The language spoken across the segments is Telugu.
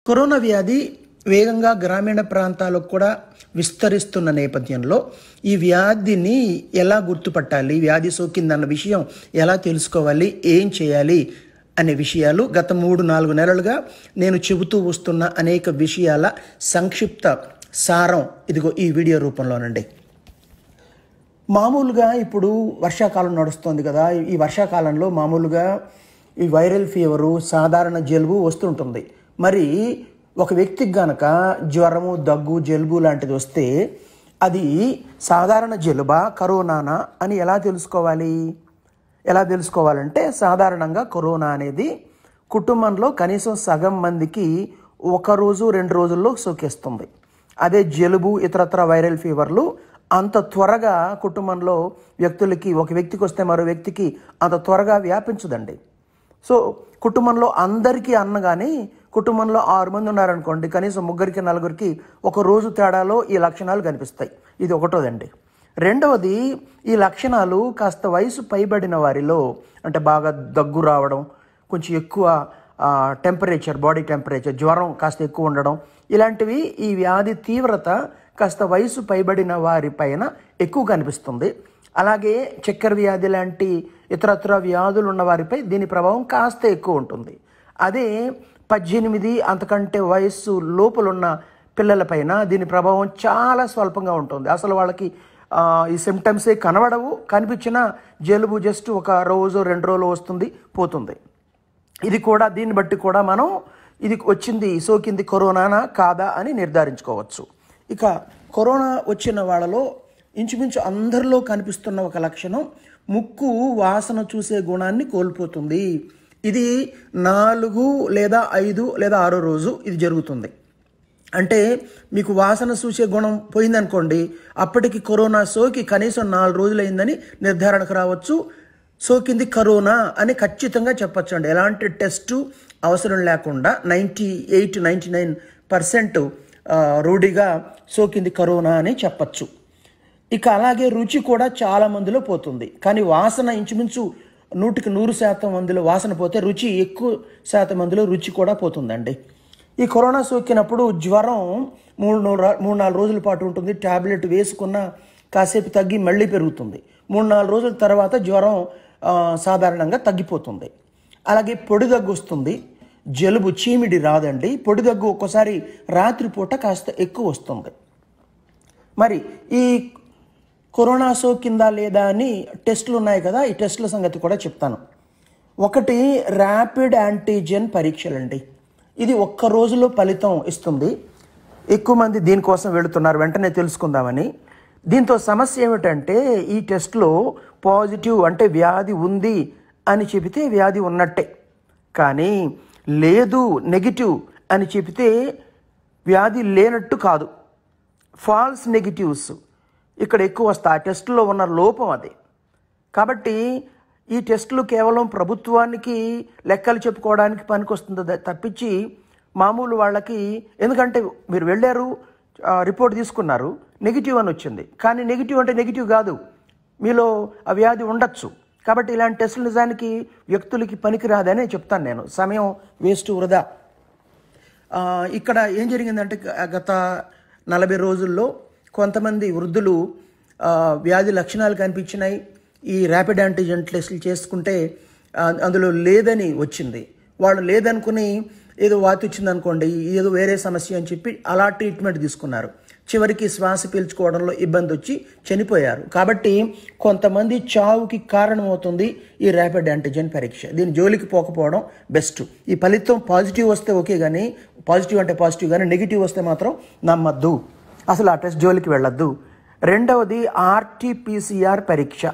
కరోనా వ్యాధి వేగంగా గ్రామీణ ప్రాంతాలకు కూడా విస్తరిస్తున్న నేపథ్యంలో ఈ వ్యాధిని ఎలా గుర్తుపట్టాలి వ్యాధి సోకిందన్న విషయం ఎలా తెలుసుకోవాలి ఏం చేయాలి అనే విషయాలు గత మూడు నాలుగు నెలలుగా నేను చెబుతూ వస్తున్న అనేక విషయాల సంక్షిప్త సారం ఇదిగో ఈ వీడియో రూపంలోనండి మామూలుగా ఇప్పుడు వర్షాకాలం నడుస్తుంది కదా ఈ వర్షాకాలంలో మామూలుగా ఈ వైరల్ ఫీవరు సాధారణ జలుబు వస్తుంటుంది మరి ఒక వ్యక్తికి గనక జ్వరము దగ్గు జలుబు లాంటిది వస్తే అది సాధారణ జలుబా కరోనానా అని ఎలా తెలుసుకోవాలి ఎలా తెలుసుకోవాలంటే సాధారణంగా కరోనా అనేది కుటుంబంలో కనీసం సగం మందికి ఒక రోజు రెండు రోజుల్లో సోకేస్తుంది అదే జలుబు ఇతరత్ర వైరల్ ఫీవర్లు అంత త్వరగా కుటుంబంలో వ్యక్తులకి ఒక వ్యక్తికి వస్తే మరో వ్యక్తికి అంత త్వరగా వ్యాపించదండి సో కుటుంబంలో అందరికీ అన్నగాని కుటుంబంలో ఆరు మంది ఉన్నారనుకోండి కనీసం ముగ్గురికి నలుగురికి ఒక రోజు తేడాలో ఈ లక్షణాలు కనిపిస్తాయి ఇది ఒకటోదండి రెండవది ఈ లక్షణాలు కాస్త వయసు పైబడిన వారిలో అంటే బాగా దగ్గు రావడం కొంచెం ఎక్కువ టెంపరేచర్ బాడీ టెంపరేచర్ జ్వరం కాస్త ఎక్కువ ఉండడం ఇలాంటివి ఈ వ్యాధి తీవ్రత కాస్త వయసు పైబడిన వారి పైన ఎక్కువ కనిపిస్తుంది అలాగే చక్కెర వ్యాధి లాంటి ఇతరత్ర వ్యాధులు ఉన్న వారిపై దీని ప్రభావం కాస్త ఎక్కువ ఉంటుంది అదే పద్దెనిమిది అంతకంటే వయస్సు లోపలున్న పిల్లలపైన దీని ప్రభావం చాలా స్వల్పంగా ఉంటుంది అసలు వాళ్ళకి ఆ, ఈ సిమ్టమ్సే కనబడవు కనిపించిన జలుబు జస్ట్ ఒక రోజు రెండు రోజులు వస్తుంది పోతుంది ఇది కూడా దీన్ని బట్టి కూడా మనం ఇది వచ్చింది సోకింది కరోనానా కాదా అని నిర్ధారించుకోవచ్చు ఇక కరోనా వచ్చిన వాళ్ళలో ఇంచుమించు అందరిలో కనిపిస్తున్న ఒక లక్షణం ముక్కు వాసన చూసే గుణాన్ని కోల్పోతుంది ఇది నాలుగు లేదా ఐదు లేదా ఆరో రోజు ఇది జరుగుతుంది అంటే మీకు వాసన చూసే గుణం పోయిందనుకోండి అప్పటికి కరోనా సోకి కనీసం నాలుగు రోజులైందని నిర్ధారణకు రావచ్చు సోకింది కరోనా అని ఖచ్చితంగా చెప్పచ్చు అండి ఎలాంటి టెస్టు అవసరం లేకుండా ninety eight ninety nine percent రూఢిగా సోకింది కరోనా అని చెప్పచ్చు ఇక అలాగే రుచి కూడా చాలా మందిలో పోతుంది కానీ వాసన ఇంచుమించు నూటికి నూరు శాతం మందిలో వాసన పోతే రుచి ఎక్కువ శాతం మందిలో రుచి కూడా పోతుందండి ఈ కరోనా సోకినప్పుడు జ్వరం మూడు నూ- మూడు నాలుగు రోజుల పాటు ఉంటుంది ట్యాబ్లెట్ వేసుకున్న కాసేపు తగ్గి మళ్ళీ పెరుగుతుంది మూడు నాలుగు రోజుల తర్వాత జ్వరం ఆ, సాధారణంగా తగ్గిపోతుంది అలాగే పొడి దగ్గు వస్తుంది జలుబు చీమిడి రాదండి పొడి దగ్గు ఒక్కోసారి రాత్రిపూట కాస్త ఎక్కువ వస్తుంది మరి ఈ కరోనా సోకిందా లేదా అని టెస్టులు ఉన్నాయి కదా ఈ టెస్టుల సంగతి కూడా చెప్తాను ఒకటి ర్యాపిడ్ యాంటీజెన్ పరీక్షలండి ఇది ఒక్క రోజులో ఫలితం ఇస్తుంది ఎక్కువ మంది దీనికోసం వెళుతున్నారు వెంటనే తెలుసుకుందామని దీంతో సమస్య ఏమిటంటే ఈ టెస్ట్లో పాజిటివ్ అంటే వ్యాధి ఉంది అని చెబితే వ్యాధి ఉన్నట్టే కానీ లేదు నెగిటివ్ అని చెబితే వ్యాధి లేనట్టు కాదు ఫాల్స్ నెగిటివ్స్ ఇక్కడ ఎక్కువ వస్తాయి ఆ టెస్టులో ఉన్న లోపం అది కాబట్టి ఈ టెస్టులు కేవలం ప్రభుత్వానికి లెక్కలు చెప్పుకోవడానికి పనికొస్తుంది ద- తప్పించి మామూలు వాళ్ళకి ఎందుకంటే మీరు వెళ్ళారు ఆ, రిపోర్ట్ తీసుకున్నారు నెగిటివ్ అని వచ్చింది కానీ నెగిటివ్ అంటే నెగిటివ్ కాదు మీలో ఆ వ్యాధి ఉండొచ్చు కాబట్టి ఇలాంటి టెస్టులు నిజానికి వ్యక్తులకి పనికిరాదని చెప్తాను నేను సమయం వేస్ట్ వృధా ఆ, ఇక్కడ ఏం జరిగిందంటే గ- గత నలభై రోజుల్లో కొంతమంది వృద్ధులు ఆ, వ్యాధి లక్షణాలు కనిపించినాయి ఈ ర్యాపిడ్ యాంటీజెన్ టెస్టులు చేసుకుంటే ఆ, అందులో లేదని వచ్చింది వాళ్ళు లేదనుకుని ఏదో వాతి వచ్చింది అనుకోండి ఏదో వేరే సమస్య అని చెప్పి అలా ట్రీట్మెంట్ తీసుకున్నారు చివరికి శ్వాస పీల్చుకోవడంలో ఇబ్బంది వచ్చి చనిపోయారు కాబట్టి కొంతమంది చావుకి కారణమవుతుంది ఈ ర్యాపిడ్ యాంటీజెన్ పరీక్ష దీని జోలికి పోకపోవడం బెస్ట్ ఈ ఫలితం పాజిటివ్ వస్తే ఓకే కానీ పాజిటివ్ అంటే పాజిటివ్ కానీ నెగిటివ్ వస్తే మాత్రం నమ్మద్దు అసలు ఆ టెస్ట్ జోలికి వెళ్ళొద్దు రెండవది ఆర్టీపీసీఆర్ పరీక్ష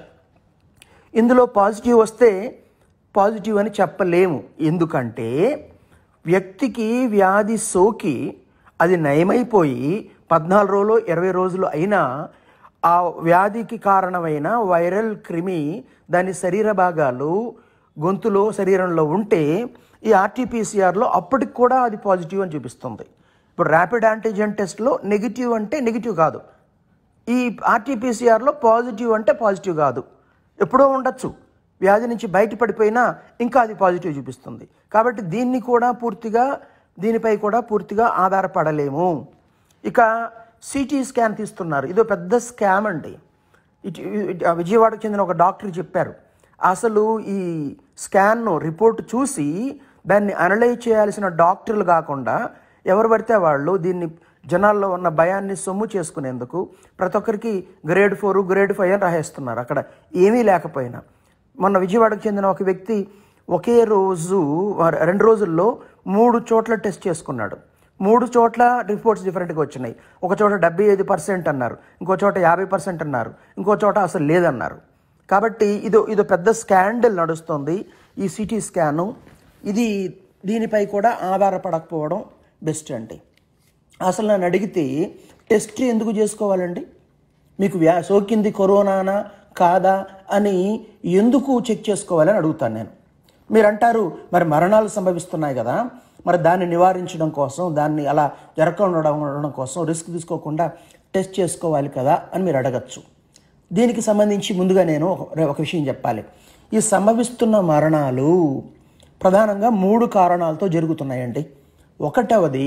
ఇందులో పాజిటివ్ వస్తే పాజిటివ్ అని చెప్పలేము ఎందుకంటే వ్యక్తికి వ్యాధి సోకి అది నయమైపోయి పద్నాలుగు రోజులు ఇరవై రోజులు అయినా ఆ వ్యాధికి కారణమైన వైరల్ క్రిమి దాని శరీర భాగాలు గొంతులో శరీరంలో ఉంటే ఈ ఆర్టీపీసీఆర్లో అప్పటికి కూడా అది పాజిటివ్ అని చూపిస్తుంది ఇప్పుడు ర్యాపిడ్ యాంటీజెన్ టెస్ట్లో నెగిటివ్ అంటే నెగిటివ్ కాదు ఈ ఆర్టీపీసీఆర్లో పాజిటివ్ అంటే పాజిటివ్ కాదు ఎప్పుడో ఉండొచ్చు వ్యాధి నుంచి బయటపడిపోయినా ఇంకా అది పాజిటివ్ చూపిస్తుంది కాబట్టి దీన్ని కూడా పూర్తిగా దీనిపై కూడా పూర్తిగా ఆధారపడలేము ఇక సిటీ స్కాన్ తీస్తున్నారు ఇదో పెద్ద స్కామ్ అండి ఇటు ఇటు- ఆ విజయవాడకు చెందిన ఒక డాక్టర్ చెప్పారు అసలు ఈ స్కాన్ను రిపోర్ట్ చూసి దాన్ని అనలైజ్ చేయాల్సిన డాక్టర్లు కాకుండా ఎవరు పడితే వాళ్ళు దీన్ని జనాల్లో ఉన్న భయాన్ని సొమ్ము చేసుకునేందుకు ప్రతి ఒక్కరికి గ్రేడ్ ఫోర్ గ్రేడ్ ఫైవ్ అని రాసేస్తున్నారు అక్కడ ఏమీ లేకపోయినా మొన్న విజయవాడకు చెందిన ఒక వ్యక్తి ఒకే రోజు వ- రెండు రోజుల్లో మూడు చోట్ల టెస్ట్ చేసుకున్నాడు మూడు చోట్ల రిపోర్ట్స్ డిఫరెంట్గా వచ్చినాయి ఒక చోట డెబ్బై ఐదు పర్సెంట్ అన్నారు ఇంకో చోట యాభై పర్సెంట్ అన్నారు ఇంకో చోట అసలు లేదన్నారు కాబట్టి ఇదో ఇదో పెద్ద స్కాండల్ నడుస్తుంది ఈ సిటీ స్కాను ఇది దీనిపై కూడా ఆధారపడకపోవడం బెస్ట్ అండి అసలు నన్ను అడిగితే టెస్ట్ ఎందుకు చేసుకోవాలండి మీకు వ్యా సోకింది కరోనానా కాదా అని ఎందుకు చెక్ చేసుకోవాలని అడుగుతాను నేను మీరు అంటారు మరి మరణాలు సంభవిస్తున్నాయి కదా మరి దాన్ని నివారించడం కోసం దాన్ని అలా జరగకుండా ఉండడం కోసం రిస్క్ తీసుకోకుండా టెస్ట్ చేసుకోవాలి కదా అని మీరు అడగచ్చు దీనికి సంబంధించి ముందుగా నేను ఒక ఒక విషయం చెప్పాలి ఈ సంభవిస్తున్న మరణాలు ప్రధానంగా మూడు కారణాలతో జరుగుతున్నాయండి ఒకటవది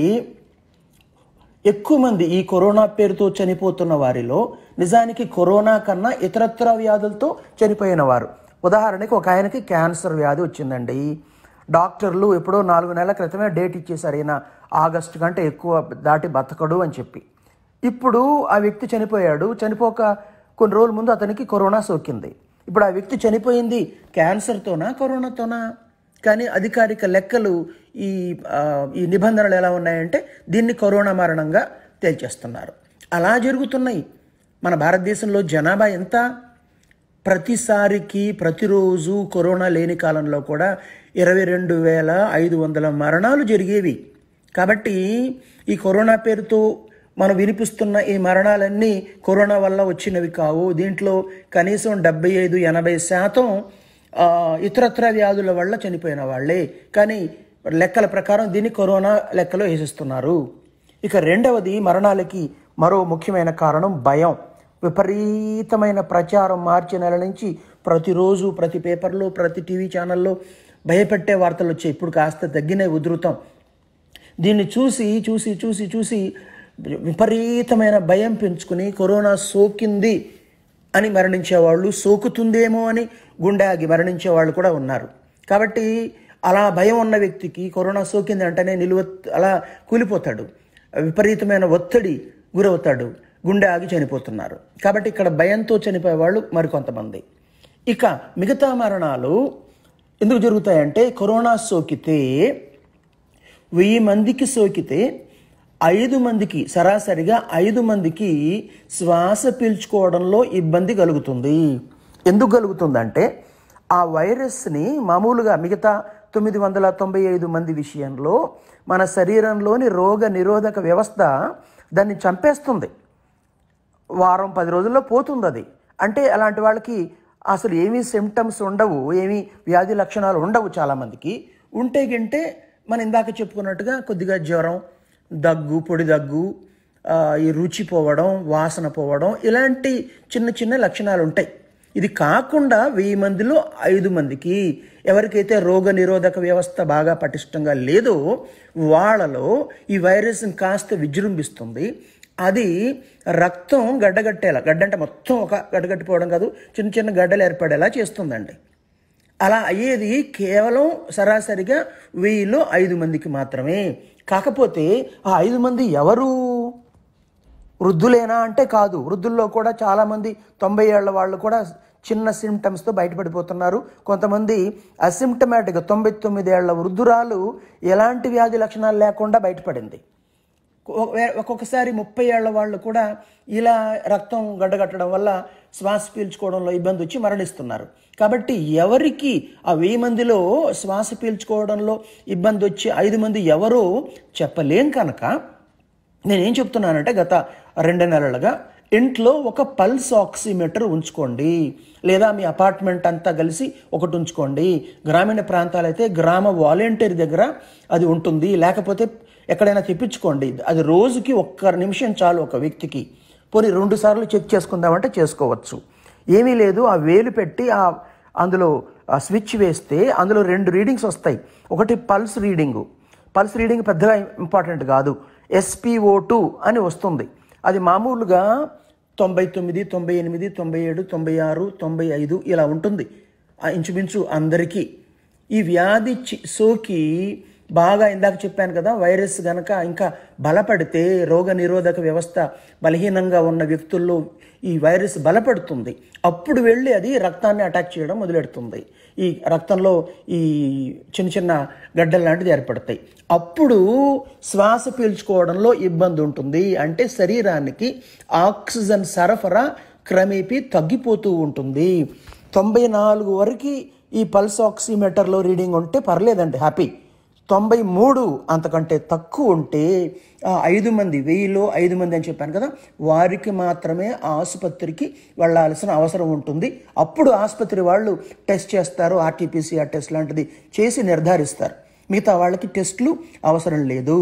ఎక్కువ మంది ఈ కరోనా పేరుతో చనిపోతున్న వారిలో నిజానికి కరోనా కన్నా ఇతరత్ర వ్యాధులతో చనిపోయిన వారు ఉదాహరణకి ఒక ఆయనకి క్యాన్సర్ వ్యాధి వచ్చిందండి డాక్టర్లు ఎప్పుడో నాలుగు నెలల క్రితమే డేట్ ఇచ్చేశారు ఈయన ఆగస్టు కంటే ఎక్కువ దాటి బతకడు అని చెప్పి ఇప్పుడు ఆ వ్యక్తి చనిపోయాడు చనిపోక కొన్ని రోజుల ముందు అతనికి కరోనా సోకింది ఇప్పుడు ఆ వ్యక్తి చనిపోయింది క్యాన్సర్తోనా కరోనాతోనా కానీ అధికారిక లెక్కలు ఈ ఆ, ఈ నిబంధనలు ఎలా ఉన్నాయంటే దీన్ని కరోనా మరణంగా తేల్చేస్తున్నారు అలా జరుగుతున్నాయి మన భారతదేశంలో జనాభా ఎంత ప్రతిసారికి ప్రతిరోజు కరోనా లేని కాలంలో కూడా ఇరవై రెండు వేల ఐదు వందల మరణాలు జరిగేవి కాబట్టి ఈ కరోనా పేరుతో మనం వినిపిస్తున్న ఈ మరణాలన్నీ కరోనా వల్ల వచ్చినవి కావు దీంట్లో కనీసం డెబ్బై ఐదు ఎనభై శాతం ఆ, ఇతరత్ర వ్యాధుల వల్ల చనిపోయిన వాళ్ళే కానీ లెక్కల ప్రకారం దీన్ని కరోనా లెక్కలో వేసిస్తున్నారు ఇక రెండవది మరణాలకి మరో ముఖ్యమైన కారణం భయం విపరీతమైన ప్రచారం మార్చి నెల నుంచి ప్రతిరోజు ప్రతి పేపర్లో ప్రతి టీవీ ఛానల్లో భయపెట్టే వార్తలు వచ్చాయి ఇప్పుడు కాస్త తగ్గిన ఉధృతం దీన్ని చూసి చూసి చూసి చూసి విపరీతమైన భయం పెంచుకుని కరోనా సోకింది అని మరణించేవాళ్ళు సోకుతుందేమో అని గుండె ఆగి మరణించేవాళ్ళు కూడా ఉన్నారు కాబట్టి అలా భయం ఉన్న వ్యక్తికి కరోనా సోకింది అంటేనే నిలువ అలా కూలిపోతాడు విపరీతమైన ఒత్తిడి గురవుతాడు గుండె ఆగి చనిపోతున్నారు కాబట్టి ఇక్కడ భయంతో చనిపోయే వాళ్ళు మరికొంతమంది ఇక మిగతా మరణాలు ఎందుకు జరుగుతాయంటే కరోనా సోకితే వెయ్యి మందికి సోకితే ఐదు మందికి సరాసరిగా ఐదు మందికి శ్వాస పీల్చుకోవడంలో ఇబ్బంది కలుగుతుంది ఎందుకు కలుగుతుందంటే ఆ వైరస్ని మామూలుగా మిగతా తొమ్మిది వందల తొంభై ఐదు మంది విషయంలో మన శరీరంలోని రోగ నిరోధక వ్యవస్థ దాన్ని చంపేస్తుంది వారం పది రోజుల్లో పోతుంది అది అంటే అలాంటి వాళ్ళకి అసలు ఏమీ సిమ్టమ్స్ ఉండవు ఏమీ వ్యాధి లక్షణాలు ఉండవు చాలామందికి ఉంటే గింటే మనం ఇందాక చెప్పుకున్నట్టుగా కొద్దిగా జ్వరం దగ్గు పొడి దగ్గు ఆ, ఈ రుచి పోవడం వాసన పోవడం ఇలాంటి చిన్న చిన్న లక్షణాలు ఉంటాయి ఇది కాకుండా వెయ్యి మందిలో ఐదు మందికి ఎవరికైతే రోగ నిరోధక వ్యవస్థ బాగా పటిష్టంగా లేదో వాళ్ళలో ఈ వైరస్ కాస్త విజృంభిస్తుంది అది రక్తం గడ్డగట్టేలా గడ్డ అంటే మొత్తం ఒక గడ్డగట్టిపోవడం కాదు చిన్న చిన్న గడ్డలు ఏర్పడేలా చేస్తుందండి అలా అయ్యేది కేవలం సరాసరిగా వెయ్యిలో ఐదు మందికి మాత్రమే కాకపోతే ఆ ఐదు మంది ఎవరు వృద్ధులేనా అంటే కాదు వృద్ధుల్లో కూడా చాలామంది తొంభై ఏళ్ల వాళ్ళు కూడా చిన్న సిమ్టమ్స్తో బయటపడిపోతున్నారు కొంతమంది అసిమ్టమాటిక్గా తొంభై తొమ్మిది ఏళ్ల వృద్ధురాలు ఎలాంటి వ్యాధి లక్షణాలు లేకుండా బయటపడింది ఒక- ఒక్కొక్కసారి ముప్పై ఏళ్ల వాళ్ళు కూడా ఇలా రక్తం గడ్డగట్టడం వల్ల శ్వాస పీల్చుకోవడంలో ఇబ్బంది వచ్చి మరణిస్తున్నారు కాబట్టి ఎవరికి ఆ వెయ్యి మందిలో శ్వాస పీల్చుకోవడంలో ఇబ్బంది వచ్చి ఐదు మంది ఎవరో చెప్పలేం కనుక నేనేం చెప్తున్నానంటే గత రెండు నెలలుగా ఇంట్లో ఒక పల్స్ ఆక్సిమీటర్ ఉంచుకోండి లేదా మీ అపార్ట్మెంట్ అంతా కలిసి ఒకటి ఉంచుకోండి గ్రామీణ ప్రాంతాలైతే గ్రామ వాలంటీర్ దగ్గర అది ఉంటుంది లేకపోతే ఎక్కడైనా తెప్పించుకోండి అది రోజుకి ఒక్క నిమిషం చాలు ఒక వ్యక్తికి పోనీ రెండు సార్లు చెక్ చేసుకుందామంటే చేసుకోవచ్చు ఏమీ లేదు ఆ వేలు పెట్టి ఆ అందులో ఆ స్విచ్ వేస్తే అందులో రెండు రీడింగ్స్ వస్తాయి ఒకటి పల్స్ రీడింగు పల్స్ రీడింగ్ పెద్దగా ఇంపార్టెంట్ కాదు ఎస్పిఓ టూ అని వస్తుంది అది మామూలుగా తొంభై తొమ్మిది తొంభై ఎనిమిది తొంభై ఏడు తొంభై ఆరు తొంభై ఐదు ఇలా ఉంటుంది ఆ ఇంచుమించు అందరికీ ఈ వ్యాధి చి- సోకి బాగా ఇందాక చెప్పాను కదా వైరస్ గనక ఇంకా బలపడితే రోగ నిరోధక వ్యవస్థ బలహీనంగా ఉన్న వ్యక్తుల్లో ఈ వైరస్ బలపడుతుంది అప్పుడు వెళ్ళి అది రక్తాన్ని అటాక్ చేయడం మొదలెడుతుంది ఈ రక్తంలో ఈ చిన్న చిన్న గడ్డలు లాంటిది ఏర్పడతాయి అప్పుడు శ్వాస పీల్చుకోవడంలో ఇబ్బంది ఉంటుంది అంటే శరీరానికి ఆక్సిజన్ సరఫరా క్రమేపీ తగ్గిపోతూ ఉంటుంది తొంభై నాలుగు వరకు ఈ పల్స్ ఆక్సిమీటర్లో రీడింగ్ ఉంటే పర్లేదండి హ్యాపీ తొంభై మూడు అంతకంటే తక్కువ ఉంటే ఆ ఐదు మంది వెయ్యిలో ఐదు మంది అని చెప్పాను కదా వారికి మాత్రమే ఆ ఆసుపత్రికి వెళ్ళాల్సిన అవసరం ఉంటుంది అప్పుడు ఆసుపత్రి వాళ్ళు టెస్ట్ చేస్తారు ఆర్టీపీసీఆర్ టెస్ట్ లాంటిది చేసి నిర్ధారిస్తారు మిగతా వాళ్ళకి టెస్టులు అవసరం లేదు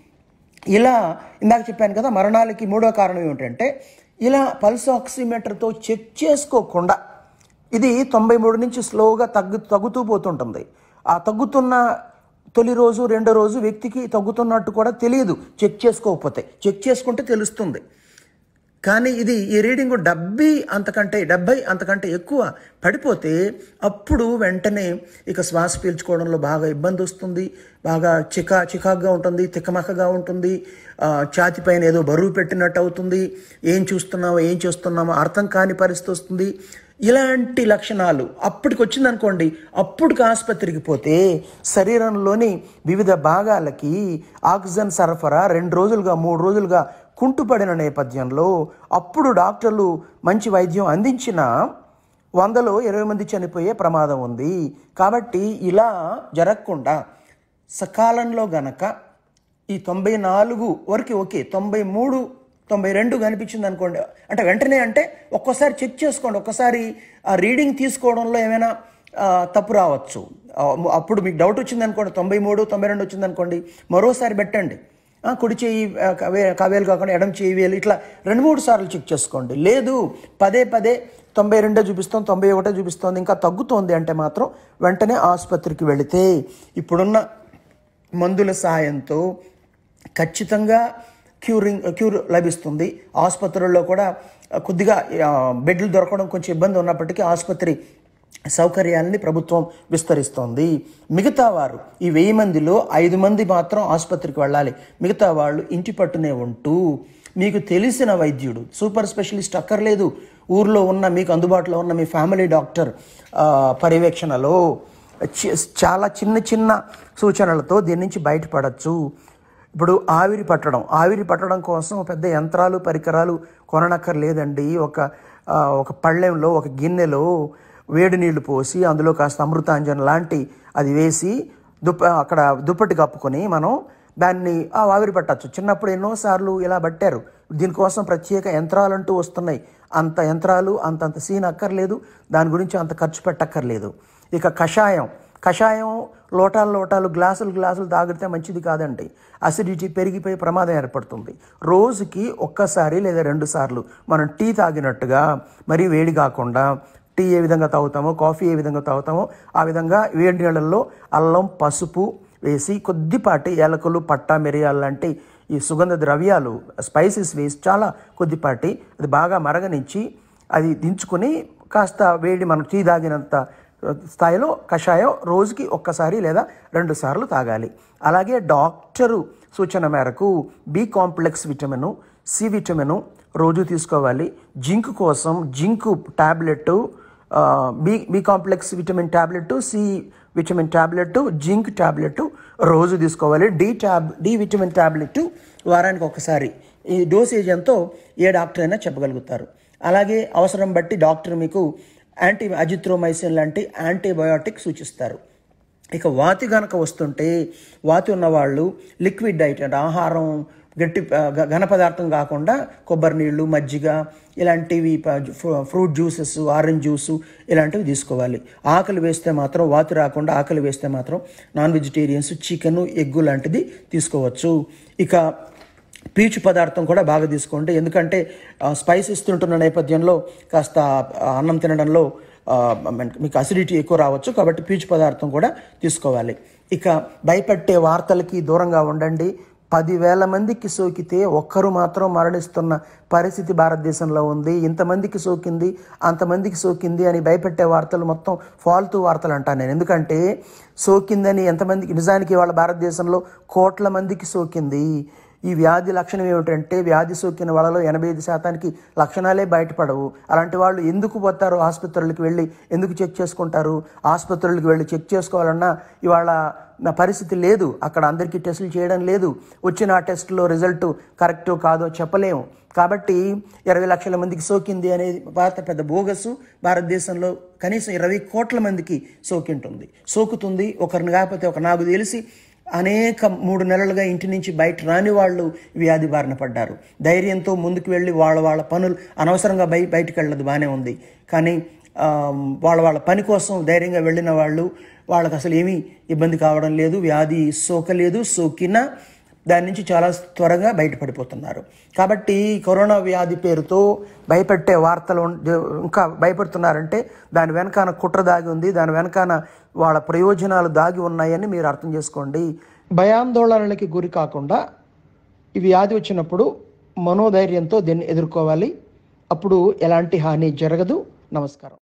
ఇలా ఇందాక చెప్పాను కదా మరణాలకి మూడో కారణం ఏమిటంటే ఇలా పల్స్ ఆక్సిమీటర్తో చెక్ చేసుకోకుండా ఇది తొంభై మూడు నుంచి స్లోగా తగ్గు తగ్గుతూ పోతుంటుంది ఆ తగ్గుతున్న తొలి రోజు రెండో రోజు వ్యక్తికి తగ్గుతున్నట్టు కూడా తెలియదు చెక్ చేసుకోకపోతే చెక్ చేసుకుంటే తెలుస్తుంది కానీ ఇది ఈ రీడింగ్ డెబ్బై అంతకంటే డెబ్బై అంతకంటే ఎక్కువ పడిపోతే అప్పుడు వెంటనే ఇక శ్వాస పీల్చుకోవడంలో బాగా ఇబ్బంది వస్తుంది బాగా చికా చికాగ్గా ఉంటుంది తిక్కమక్కగా ఉంటుంది ఆ, ఛాతి పైన ఏదో బరువు పెట్టినట్టు అవుతుంది ఏం చూస్తున్నామో ఏం చేస్తున్నామో అర్థం కాని పరిస్థితి వస్తుంది ఇలాంటి లక్షణాలు అప్పటికి వచ్చిందనుకోండి అప్పటికి ఆసుపత్రికి పోతే శరీరంలోని వివిధ భాగాలకి ఆక్సిజన్ సరఫరా రెండు రోజులుగా మూడు రోజులుగా కుంటుపడిన నేపథ్యంలో అప్పుడు డాక్టర్లు మంచి వైద్యం అందించినా వందలో ఇరవై మంది చనిపోయే ప్రమాదం ఉంది కాబట్టి ఇలా జరగకుండా సకాలంలో గనక ఈ తొంభై నాలుగు వరకు ఓకే తొంభై మూడు తొంభై రెండు కనిపించింది అనుకోండి అంటే వెంటనే అంటే ఒక్కోసారి చెక్ చేసుకోండి ఒక్కసారి ఆ రీడింగ్ తీసుకోవడంలో ఏమైనా ఆ, తప్పు రావచ్చు ఆ, అప్పుడు మీకు డౌట్ వచ్చింది అనుకోండి తొంభై మూడు తొంభై రెండు వచ్చింది అనుకోండి మరోసారి పెట్టండి ఆ, కుడి చేయి ఆ, కవే- కవేలు కాకుండా ఎడం చేయి వేలు ఇట్లా రెండు మూడు సార్లు చెక్ చేసుకోండి లేదు పదే పదే తొంభై రెండే చూపిస్తాం తొంభై ఒకటే చూపిస్తోంది ఇంకా తగ్గుతోంది అంటే మాత్రం వెంటనే ఆసుపత్రికి వెళితే ఇప్పుడున్న మందుల సహాయంతో ఖచ్చితంగా క్యూరింగ్ క్యూర్ లభిస్తుంది ఆసుపత్రుల్లో కూడా కొద్దిగా ఆ, బెడ్లు దొరకడం కొంచెం ఇబ్బంది ఉన్నప్పటికీ ఆసుపత్రి సౌకర్యాలని ప్రభుత్వం విస్తరిస్తోంది మిగతా వారు ఈ వెయ్యి మందిలో ఐదు మంది మాత్రం ఆసుపత్రికి వెళ్ళాలి మిగతా వాళ్ళు ఇంటి పట్టునే ఉంటూ మీకు తెలిసిన వైద్యుడు సూపర్ స్పెషలిస్ట్ అక్కర్లేదు ఊర్లో ఉన్న మీకు అందుబాటులో ఉన్న మీ ఫ్యామిలీ డాక్టర్ ఆ, పర్యవేక్షణలో చి- చాలా చిన్న చిన్న సూచనలతో దీని నుంచి బయటపడచ్చు ఇప్పుడు ఆవిరి పట్టడం ఆవిరి పట్టడం కోసం పెద్ద యంత్రాలు పరికరాలు కొననక్కర్లేదండి ఒక ఆ, ఒక పళ్ళెంలో ఒక గిన్నెలో వేడి నీళ్లు పోసి అందులో కాస్త అమృతాంజన్ లాంటి అది వేసి దుప్ప అక్కడ దుప్పటి కప్పుకొని మనం దాన్ని ఆ ఆవిరి పట్టచ్చు చిన్నప్పుడు ఎన్నోసార్లు ఇలా పట్టారు దీనికోసం ప్రత్యేక యంత్రాలంటూ వస్తున్నాయి అంత యంత్రాలు అంతంత సీన్ అక్కర్లేదు దాని గురించి అంత ఖర్చు పెట్టక్కర్లేదు ఇక కషాయం కషాయం లోటాలు లోటాలు గ్లాసులు గ్లాసులు తాగితే మంచిది కాదండి అసిడిటీ పెరిగిపోయి ప్రమాదం ఏర్పడుతుంది రోజుకి ఒక్కసారి లేదా రెండు సార్లు మనం టీ తాగినట్టుగా మరీ వేడి కాకుండా టీ ఏ విధంగా తాగుతామో కాఫీ ఏ విధంగా తాగుతామో ఆ విధంగా వేడి నీళ్ళల్లో అల్లం పసుపు వేసి కొద్దిపాటి ఏలకలు పట్ట మిరియాలు లాంటి ఈ సుగంధ ద్రవ్యాలు స్పైసెస్ వేసి చాలా కొద్దిపాటి అది బాగా మరగనించి అది దించుకొని కాస్త వేడి మనం టీ తాగినంత స్థాయిలో కషాయం రోజుకి ఒక్కసారి లేదా రెండు సార్లు తాగాలి అలాగే డాక్టరు సూచన మేరకు B complex vitamin C vitamin రోజు తీసుకోవాలి జింక్ కోసం zinc tablet B B complex vitamin tablet C vitamin tablet zinc tablet రోజు తీసుకోవాలి D tab D vitamin tablet వారానికి ఒకసారి ఈ డోసేజ్ ఎంతో ఏ డాక్టర్ అయినా చెప్పగలుగుతారు అలాగే అవసరం బట్టి డాక్టర్ మీకు యాంటీ అజిత్రోమైసిన్ లాంటి యాంటీబయోటిక్ సూచిస్తారు ఇక వాతి గనక వస్తుంటే వాతి ఉన్నవాళ్ళు లిక్విడ్ డైట్ అంటే ఆహారం గట్టి ఆ, గ- ఘన పదార్థం కాకుండా కొబ్బరి నీళ్ళు మజ్జిగ ఇలాంటివి ప- ఫ్రూ- ఫ్రూట్ జ్యూసెస్ ఆరెంజ్ జ్యూసు ఇలాంటివి తీసుకోవాలి ఆకలి వేస్తే మాత్రం వాతి రాకుండా ఆకలి వేస్తే మాత్రం నాన్ వెజిటేరియన్స్ చికెన్ ఎగ్గు లాంటిది తీసుకోవచ్చు ఇక పీచు పదార్థం కూడా బాగా తీసుకోండి ఎందుకంటే స్పైసెస్ తింటున్న నేపథ్యంలో కాస్త ఆ, అన్నం తినడంలో ఆ, మన- మీకు అసిడిటీ ఎక్కువ రావచ్చు కాబట్టి పీచు పదార్థం కూడా తీసుకోవాలి ఇక భయపెట్టే వార్తలకి దూరంగా ఉండండి పదివేల మందికి సోకితే ఒక్కరు మాత్రం మరణిస్తున్న పరిస్థితి భారతదేశంలో ఉంది ఇంతమందికి సోకింది అంతమందికి సోకింది అని భయపెట్టే వార్తలు మొత్తం ఫాల్తూ వార్తలు అంటాను నేను ఎందుకంటే సోకిందని ఎంతమందికి నిజానికి వాళ్ళ భారతదేశంలో కోట్ల మందికి సోకింది ఈ వ్యాధి లక్షణం ఏమిటంటే వ్యాధి సోకిన వాళ్ళలో ఎనభై ఐదు శాతానికి లక్షణాలే బయటపడవు అలాంటి వాళ్ళు ఎందుకు పోతారు ఆసుపత్రులకు వెళ్ళి ఎందుకు చెక్ చేసుకుంటారు ఆసుపత్రులకు వెళ్ళి చెక్ చేసుకోవాలన్నా ఇవాళ నా పరిస్థితి లేదు అక్కడ అందరికీ టెస్టులు చేయడం లేదు వచ్చిన ఆ టెస్టులో రిజల్ట్ కరెక్టో కాదో చెప్పలేము కాబట్టి ఇరవై లక్షల మందికి సోకింది అనేది వార్త పెద్ద బోగసు భారతదేశంలో కనీసం ఇరవై కోట్ల మందికి సోకింటుంది సోకుతుంది ఒకరిని కాకపోతే ఒక నాకు తెలిసి అనేక మూడు నెలలుగా ఇంటి నుంచి బయట రాని వాళ్ళు వ్యాధి బారిన పడ్డారు ధైర్యంతో ముందుకు వెళ్ళి వాళ్ళ వాళ్ళ పనులు అనవసరంగా బయ బయటకు వెళ్ళదు బాగానే ఉంది కానీ ఆ, వాళ్ళ వాళ్ళ పని కోసం ధైర్యంగా వెళ్ళిన వాళ్ళు వాళ్ళకి అసలు ఏమీ ఇబ్బంది కావడం లేదు వ్యాధి సోకలేదు సోకినా దాని నుంచి చాలా త్వరగా బయటపడిపోతున్నారు కాబట్టి కరోనా వ్యాధి పేరుతో భయపెట్టే వార్తలు ఉం- ఇంకా భయపడుతున్నారంటే దాని వెనకాన కుట్ర దాగి ఉంది దాని వెనకాన వాళ్ళ ప్రయోజనాలు దాగి ఉన్నాయని మీరు అర్థం చేసుకోండి భయాందోళనలకి గురి కాకుండా ఈ వ్యాధి వచ్చినప్పుడు మనోధైర్యంతో దీన్ని ఎదుర్కోవాలి అప్పుడు ఎలాంటి హాని జరగదు నమస్కారం